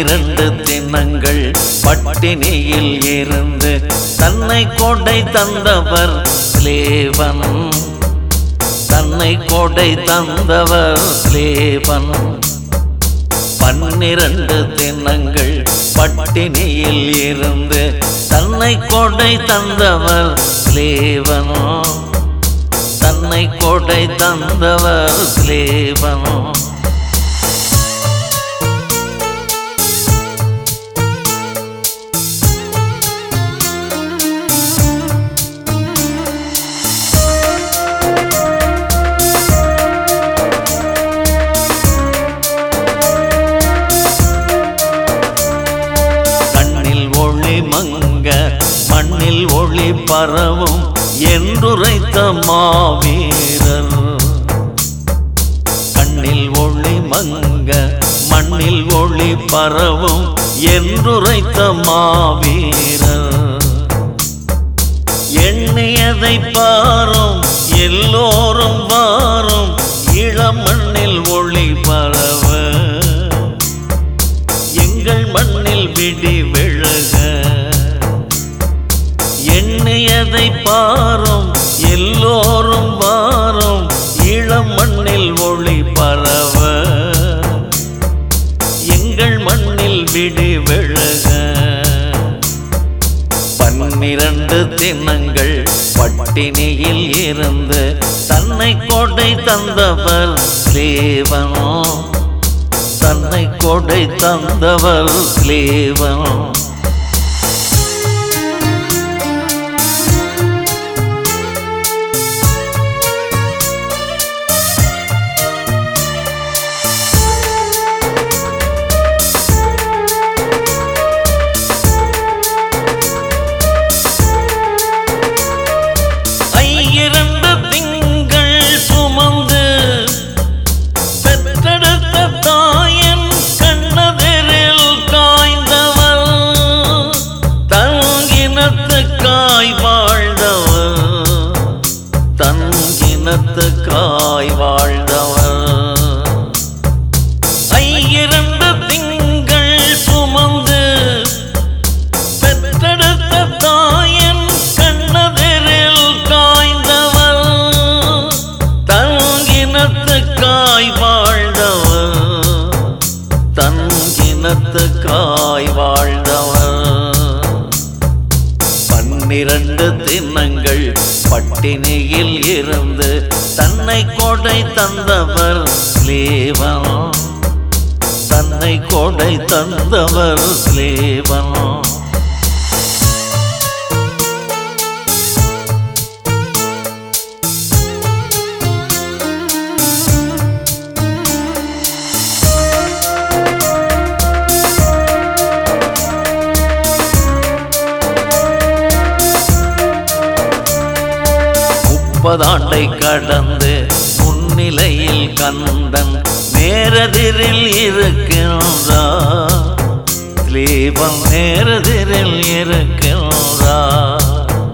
பன்னிரண்டு தினங்கள் பட்டினியில் இருந்து தன்னை கொடை தந்தவர் ஸ்லேவன் தன்னை கொடை தந்தவர் ஸ்லேவன் பன்னிரண்டு தினங்கள் பட்டினியில் இருந்து தன்னை கொடை தந்தவர் ஸ்லேவன் தன்னை கொடை தந்தவர் ஸ்லேவன் கண்ணில் ஒளி மங்க மண்ணில் ஒளி பரவும் என்றுரைத்த மாவீரர் கண்ணில் ஒளி மங்க மண்ணில் ஒளி பரவும் என்றுரைத்த மாவீரர் எண்ணியதை பாரும் எல்லோரும் வாரும் இளமண்ணில் ஒளி பரவ எங்கள் மண்ணில் விடி விழக எண்ணியதை பாரும் எல்லோரும் வாரும் இளம் மண்ணில் ஒளி பரவ எங்கள் மண்ணில் விடி விழக பன்னிரண்டு தினங்கள் பட்டினியில் இருந்து தன்னை கொடை தந்தவர் தேவனோ தன்னை கொடை தந்தவர் ஸ்லேவன் ஐயிரண்டு திங்கள் சுமந்து பெற்றெடுத்த தாயன் கண்ணதெரில் காய்ந்தவள் தங்கினத்துக்காய் வாழ்ந்தவள் தங்கினத்துக்காய் வாழ்ந்தவள் ஐயிரண்டு திங்கள் சுமந்து பெற்றெடுத்த தாயன் கண்ணதெரில் காய்ந்தவள் தங்கினத்துக்காய் வாழ்ந்தவள் தங்கினத்துக்காய் வாழ்ந்தவள் பன்னிரண்டு தினங்கள் பட்டினியில் இருந்து தன்னை கொடை தந்தவர் ஸ்லேவன் தன்னை கொடை தந்தவர் ஸ்லேவன் முப்பதாண்டை கடந்து முன்னிலையில் கந்தன் நேரதிரில் இருக்கின்றார் ஸ்லீபன் நேரதிரில் இருக்கின்றார்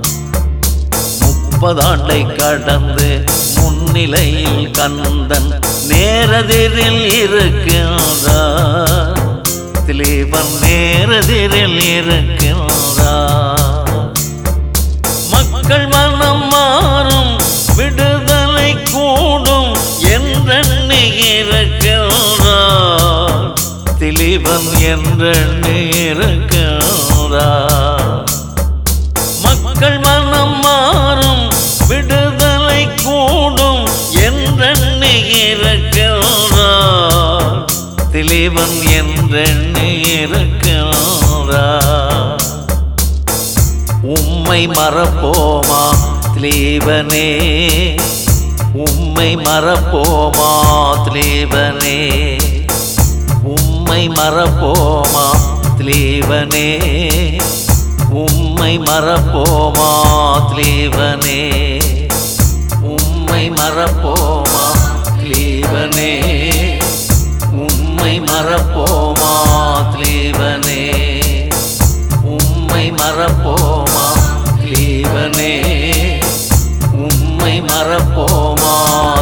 முப்பதாண்டை கடந்து முன்னிலையில் கந்தன் நேரதிரில் இருக்கின்றார் திலீபன் நேரதிரில் இருக்கின்றார் மக்கள் மனம் மாறும் விடுதலை கூடும் என்றெண்ணி இருக்கிறார் திலீபன் என்றெண்ணி இருக்கிறார் மக்கள் மனம் மாறும் விடுதலை கூடும் என்றெண்ணி இருக்கிறார் திலீபன் என்றெண்ணி இருக்கிறார் உம்மை மறப்போமா திலீபனே உம்மை மறப்போமா திலீபனே உம்மை மறப்போமா திலீபனே உம்மை மறப்போமா திலீபனே உம்மை மறப்போமா திலீபனே உம்மை மறப்போமா திலீபனே உம்மை மறப்போமா கிளீவனே உம்மை மறப்போமா